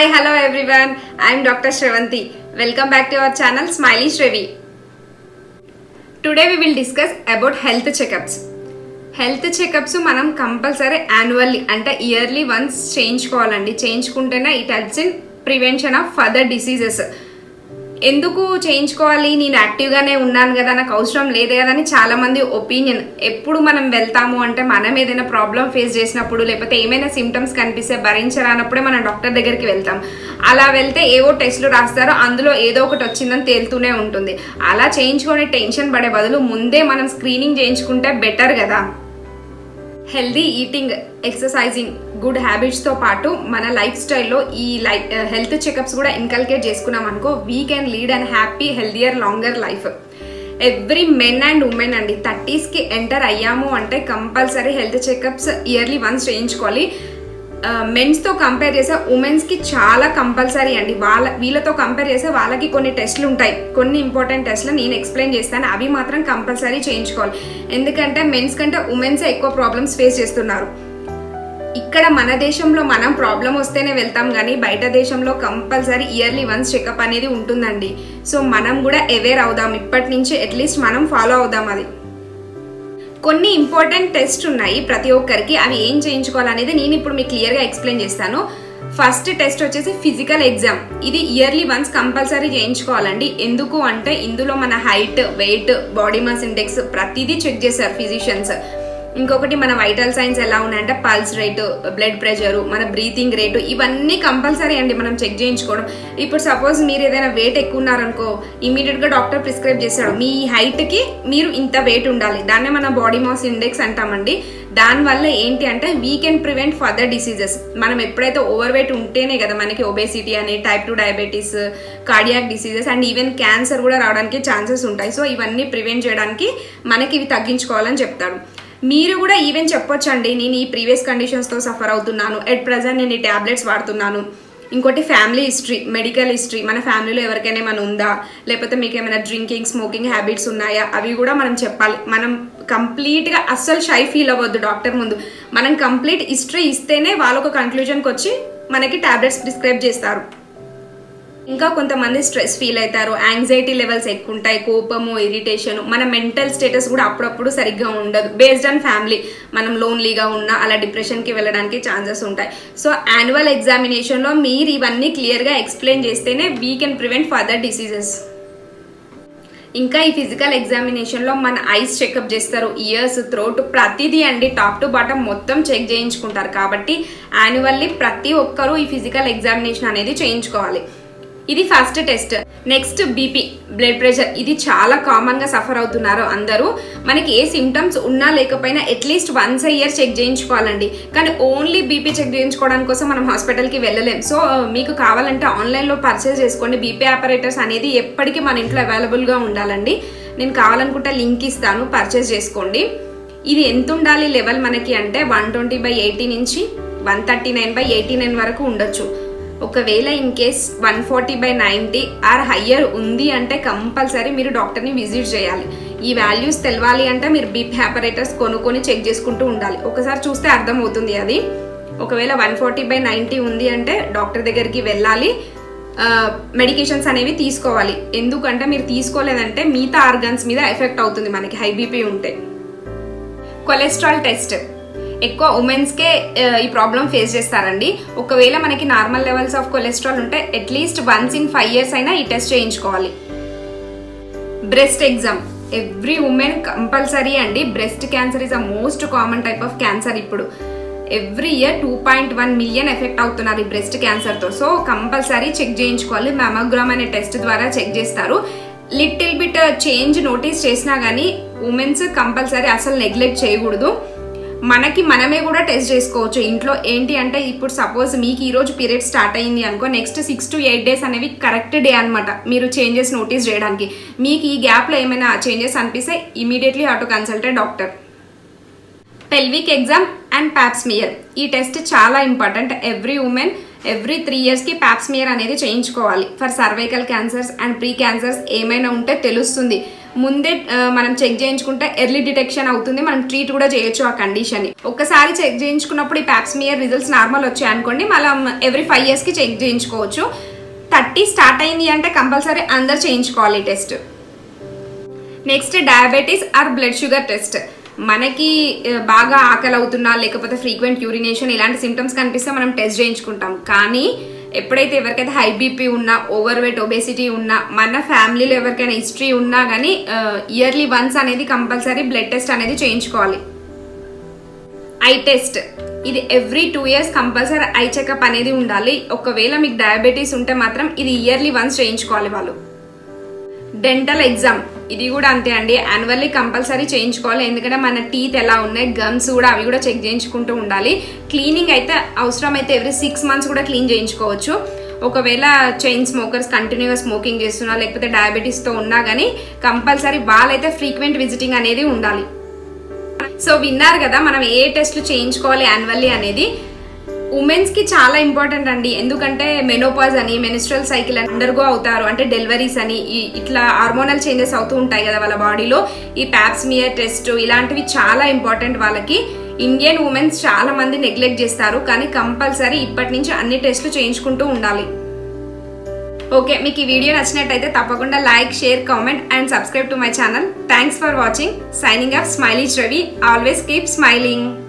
hi hello everyone I'm doctor Sravanthi welcome back to our channel smiley Sravi today we will discuss about health checkups health checkups మనం compulsory annually అంటే yearly once చేయించుకోవాలండి చేయించుకుంటేనే it helps in prevention of further diseases ఎందుకు చేయించుకోవాలి నేను యాక్టివ్గానే ఉన్నాను కదా నాకు అవసరం లేదు కదా అని చాలా మంది ఒపీనియన్ ఎప్పుడు మనం వెళ్తాము అంటే మనం ఏదైనా ప్రాబ్లం ఫేస్ చేసినప్పుడు లేకపోతే ఏమైనా సిమ్టమ్స్ కనిపిస్తే భరించరానప్పుడే మనం డాక్టర్ దగ్గరికి వెళ్తాం అలా వెళ్తే ఏవో టెస్టులు రాస్తారో అందులో ఏదో ఒకటి వచ్చిందని తేలుతూనే ఉంటుంది అలా చేయించుకొని టెన్షన్ పడే బదులు ముందే మనం స్క్రీనింగ్ చేయించుకుంటే బెటర్ కదా హెల్దీ ఈటింగ్ ఎక్సర్సైజింగ్ గుడ్ హ్యాబిట్స్తో పాటు మన లైఫ్ స్టైల్లో ఈ లైఫ్ హెల్త్ చెకప్స్ కూడా ఇన్కల్కేట్ చేసుకున్నాం అనుకో we can lead and happy healthier longer life every men and women అండి థర్టీస్కి ఎంటర్ అయ్యాము అంటే compulsory health checkups yearly once చేయించుకోవాలి మెన్స్తో కంపేర్ చేస్తే ఉమెన్స్కి చాలా కంపల్సరీ అండి వాళ్ళ వీళ్ళతో కంపేర్ చేస్తే వాళ్ళకి కొన్ని టెస్ట్లు ఉంటాయి కొన్ని ఇంపార్టెంట్ టెస్ట్లు నేను ఎక్స్ప్లెయిన్ చేస్తాను అవి మాత్రం కంపల్సరీ చేయించుకోవాలి ఎందుకంటే మెన్స్ కంటే ఉమెన్సే ఎక్కువ ప్రాబ్లమ్స్ ఫేస్ చేస్తున్నారు ఇక్కడ మన దేశంలో మనం ప్రాబ్లం వస్తేనే వెళ్తాం కానీ బయట దేశంలో కంపల్సరీ ఇయర్లీ వన్స్ చెకప్ అనేది ఉంటుందండి సో మనం కూడా అవేర్ అవుదాం ఇప్పటి నుంచి అట్లీస్ట్ మనం ఫాలో అవుదాం అది కొన్ని ఇంపార్టెంట్ టెస్ట్ ఉన్నాయి ప్రతి ఒక్కరికి అవి ఏం చేయించుకోవాలనేది నేను ఇప్పుడు మీకు క్లియర్గా ఎక్స్ప్లెయిన్ చేస్తాను ఫస్ట్ టెస్ట్ వచ్చేసి ఫిజికల్ ఎగ్జామ్ ఇది ఇయర్లీ వన్స్ కంపల్సరీ చేయించుకోవాలండి ఎందుకు అంటే ఇందులో మన height weight body mass index ప్రతిదీ చెక్ చేశారు ఫిజిషియన్స్ ఇంకొకటి మన వైటల్ సైన్స్ ఎలా ఉన్నాయంటే పల్స్ రేటు బ్లడ్ ప్రెషరు మన బ్రీతింగ్ రేటు ఇవన్నీ కంపల్సరీ అండి మనం చెక్ చేయించుకోవడం ఇప్పుడు సపోజ్ మీరు ఏదైనా వెయిట్ ఎక్కువ ఉన్నారనుకో ఇమీడియట్గా డాక్టర్ ప్రిస్క్రైబ్ చేస్తాడు మీ హైట్కి మీరు ఇంత వెయిట్ ఉండాలి దాన్నే మన బాడీ మాస్ ఇండెక్స్ అంటామండి దానివల్ల ఏంటి అంటే we can prevent further diseases మనం ఎప్పుడైతే ఓవర్ వెయిట్ ఉంటేనే కదా మనకి ఒబేసిటీ అని type two diabetes cardiac diseases and even cancer కూడా రావడానికి ఛాన్సెస్ ఉంటాయి సో ఇవన్నీ ప్రివెంట్ చేయడానికి మనకి ఇవి తగ్గించుకోవాలని చెప్తాడు మీరు కూడా ఈవెన్ చెప్పొచ్చండి నేను ఈ ప్రీవియస్ కండిషన్స్తో సఫర్ అవుతున్నాను ఎట్ ప్రజెంట్ నేను ఈ ట్యాబ్లెట్స్ వాడుతున్నాను ఇంకోటి ఫ్యామిలీ హిస్టరీ మెడికల్ హిస్టరీ మన ఫ్యామిలీలో ఎవరికైనా ఏమైనా ఉందా లేకపోతే మీకు ఏమైనా డ్రింకింగ్ స్మోకింగ్ హ్యాబిట్స్ ఉన్నాయా అవి కూడా మనం చెప్పాలి మనం కంప్లీట్గా అస్సలు షై ఫీల్ అవ్వద్దు డాక్టర్ ముందు మనం కంప్లీట్ హిస్టరీ ఇస్తేనే వాళ్ళు ఒక కన్క్లూజన్కి వచ్చి మనకి ట్యాబ్లెట్స్ ప్రిస్క్రైబ్ చేస్తారు ఇంకా కొంతమంది స్ట్రెస్ ఫీల్ అవుతారు యాంగ్జైటీ లెవెల్స్ ఎక్కువ ఉంటాయి కోపము ఇరిటేషన్ మన మెంటల్ స్టేటస్ కూడా అప్పుడప్పుడు సరిగ్గా ఉండదు బేస్డ్ ఆన్ ఫ్యామిలీ మనం లోన్లీగా ఉన్నా అలా డిప్రెషన్కి వెళ్ళడానికి ఛాన్సెస్ ఉంటాయి సో యాన్యువల్ ఎగ్జామినేషన్లో మీరు ఇవన్నీ క్లియర్గా ఎక్స్ప్లెయిన్ చేస్తేనే we can prevent further diseases ఇంకా ఈ ఫిజికల్ ఎగ్జామినేషన్లో మన ఐస్ చెకప్ చేస్తారు ఇయర్స్ థ్రోట్ ప్రతిదీ అండి టాప్ టు బాటమ్ మొత్తం చెక్ చేయించుకుంటారు కాబట్టి యాన్యువల్లీ ప్రతి ఒక్కరూ ఈ ఫిజికల్ ఎగ్జామినేషన్ అనేది చేయించుకోవాలి ఇది first test next BP blood pressure ఇది చాలా కామన్ గా సఫర్ అవుతున్నారు అందరూ మనకి ఏ సిమ్టమ్స్ ఉన్నా లేకపోయినా అట్లీస్ట్ వన్స్ ఇయర్ చెక్ చేయించుకోవాలండి కానీ ఓన్లీ బీపీ చెక్ చేయించుకోవడానికి కోసం మనం హాస్పిటల్కి వెళ్ళలేం సో మీకు కావాలంటే ఆన్లైన్లో పర్చేస్ చేసుకోండి బీపీ ఆపరేటర్స్ అనేది ఎప్పటికీ మన ఇంట్లో అవైలబుల్గా ఉండాలండి నేను కావాలనుకుంటే లింక్ ఇస్తాను పర్చేస్ చేసుకోండి ఇది ఎంత ఉండాలి లెవెల్ మనకి అంటే వన్ ట్వంటీ బై ఎయిటీ నుంచి one thirty nine by eighty nine వరకు ఉండొచ్చు ఒకవేళ in case one forty by ninety or higher ఉంది అంటే కంపల్సరీ మీరు డాక్టర్ని విజిట్ చేయాలి ఈ వాల్యూస్ తెలవాలి అంటే మీరు బీపీ ఆపరేటర్స్ కొనుక్కొని చెక్ చేసుకుంటూ ఉండాలి ఒకసారి చూస్తే అర్థమవుతుంది అది ఒకవేళ వన్ ఫార్టీ బై నైంటీ ఉంది అంటే డాక్టర్ దగ్గరికి వెళ్ళాలి మెడికేషన్స్ అనేవి తీసుకోవాలి ఎందుకంటే మీరు తీసుకోలేదంటే మిగతా ఆర్గన్స్ మీద ఎఫెక్ట్ అవుతుంది మనకి హై బీపీ ఉంటే కొలెస్ట్రాల్ టెస్ట్ ఎక్కువ ఉమెన్స్కే ఈ ప్రాబ్లం ఫేస్ చేస్తారండి ఒకవేళ మనకి నార్మల్ లెవెల్స్ ఆఫ్ కొలెస్ట్రాల్ ఉంటే at least once in five years అయినా ఈ టెస్ట్ చేయించుకోవాలి breast exam every women compulsory అండి breast cancer is a most common type of cancer ఇప్పుడు every year two point one million effect అవుతున్నారు ఈ breast క్యాన్సర్తో so compulsory check చేయించుకోవాలి mammogram అనే టెస్ట్ ద్వారా చెక్ చేస్తారు లిటిల్ బిట్ చేంజ్ నోటీస్ చేసినా కానీ ఉమెన్స్ కంపల్సరీ అసలు నెగ్లెక్ట్ చేయకూడదు మనకి మనమే కూడా టెస్ట్ చేసుకోవచ్చు ఇంట్లో ఏంటి అంటే ఇప్పుడు సపోజ్ మీకు ఈరోజు పీరియడ్ స్టార్ట్ అయింది అనుకో next six to eight days అనేవి కరెక్ట్ డే అనమాట మీరు చేంజెస్ నోటీస్ చేయడానికి మీకు ఈ గ్యాప్లో ఏమైనా చేంజెస్ అనిపిస్తే immediately have to consult doctor pelvic exam and pap smear ఈ టెస్ట్ చాలా important every women every three ఇయర్స్కి ప్యాప్స్మియర్ అనేది చేయించుకోవాలి for cervical cancers and pre cancers ఏమైనా ఉంటే తెలుస్తుంది ముందే ఆ, మనం చెక్ చేయించుకుంటే ఎర్లీ డిటెక్షన్ అవుతుంది మనం ట్రీట్ కూడా చేయొచ్చు ఆ కండిషన్ ఒక్కసారి చెక్ చేయించుకున్నప్పుడు ఈ ప్యాప్స్మియర్ రిజల్ట్స్ నార్మల్ వచ్చాయి అనుకోండి మనం ఎవ్రీ ఫైవ్ ఇయర్స్ కి చెక్ చేయించుకోవచ్చు థర్టీ స్టార్ట్ అయింది అంటే కంపల్సరీ అందరు చేయించుకోవాలి ఈ test next diabetes or blood sugar test మనకి ఆ, బాగా ఆకలి అవుతున్నా లేకపోతే ఫ్రీక్వెంట్ యూరినేషన్ ఇలాంటి సిమ్టమ్స్ కనిపిస్తే మనం టెస్ట్ చేయించుకుంటాం కానీ ఎప్పుడైతే ఎవరికైతే హై బీపీ ఉన్నా ఓవర్ వెయిట్ ఒబేసిటీ ఉన్నా మన ఫ్యామిలీలో ఎవరికైనా హిస్టరీ ఉన్నా కానీ ఇయర్లీ వన్స్ అనేది కంపల్సరీ బ్లడ్ టెస్ట్ అనేది చేయించుకోవాలి ఐ టెస్ట్ ఇది every two years compulsory eye checkup అనేది ఉండాలి ఒకవేళ మీకు డయాబెటీస్ ఉంటే మాత్రం ఇది ఇయర్లీ వన్స్ చేయించుకోవాలి వాళ్ళు డెంటల్ ఎగ్జామ్ ఇది కూడా అంతే అండి యాన్యువల్లీ కంపల్సరీ చేయించుకోవాలి ఎందుకంటే మన టీత్ ఎలా ఉన్నాయి గమ్స్ కూడా అవి కూడా చెక్ చేయించుకుంటూ ఉండాలి క్లీనింగ్ అయితే అవసరం అయితే ఎవ్రీ సిక్స్ మంత్స్ కూడా క్లీన్ చేయించుకోవచ్చు ఒకవేళ చైన్ స్మోకర్స్ కంటిన్యూగా స్మోకింగ్ చేస్తున్నా లేకపోతే డయాబెటీస్తో ఉన్నా కానీ కంపల్సరీ వాళ్ళైతే ఫ్రీక్వెంట్ విజిటింగ్ అనేది ఉండాలి సో విన్నారు కదా మనం ఏ టెస్ట్లు చేయించుకోవాలి యాన్యువల్లీ అనేది ఉమెన్స్ కి చాలా ఇంపార్టెంట్ అండి ఎందుకంటే మెనోపాజ్ అని మెనిస్ట్రల్ సైకిల్ అని అండర్గో అవుతారు అంటే డెలివరీస్ అని ఈ- ఇట్లా హార్మోనల్ చేంజెస్ అవుతూ ఉంటాయి కదా వాళ్ళ బాడీలో ఈ ప్యాప్స్మియర్ టెస్ట్ ఇలాంటివి చాలా ఇంపార్టెంట్ వాళ్ళకి ఇండియన్ ఉమెన్స్ చాలా మంది నెగ్లెక్ట్ చేస్తారు కానీ కంపల్సరీ ఇప్పటి నుంచి అన్ని టెస్ట్లు చేయించుకుంటూ ఉండాలి ఓకే మీకు ఈ వీడియో నచ్చినట్టయితే తప్పకుండా like share comment and subscribe to my channel thanks for watching signing off smiley Ravi always keep smiling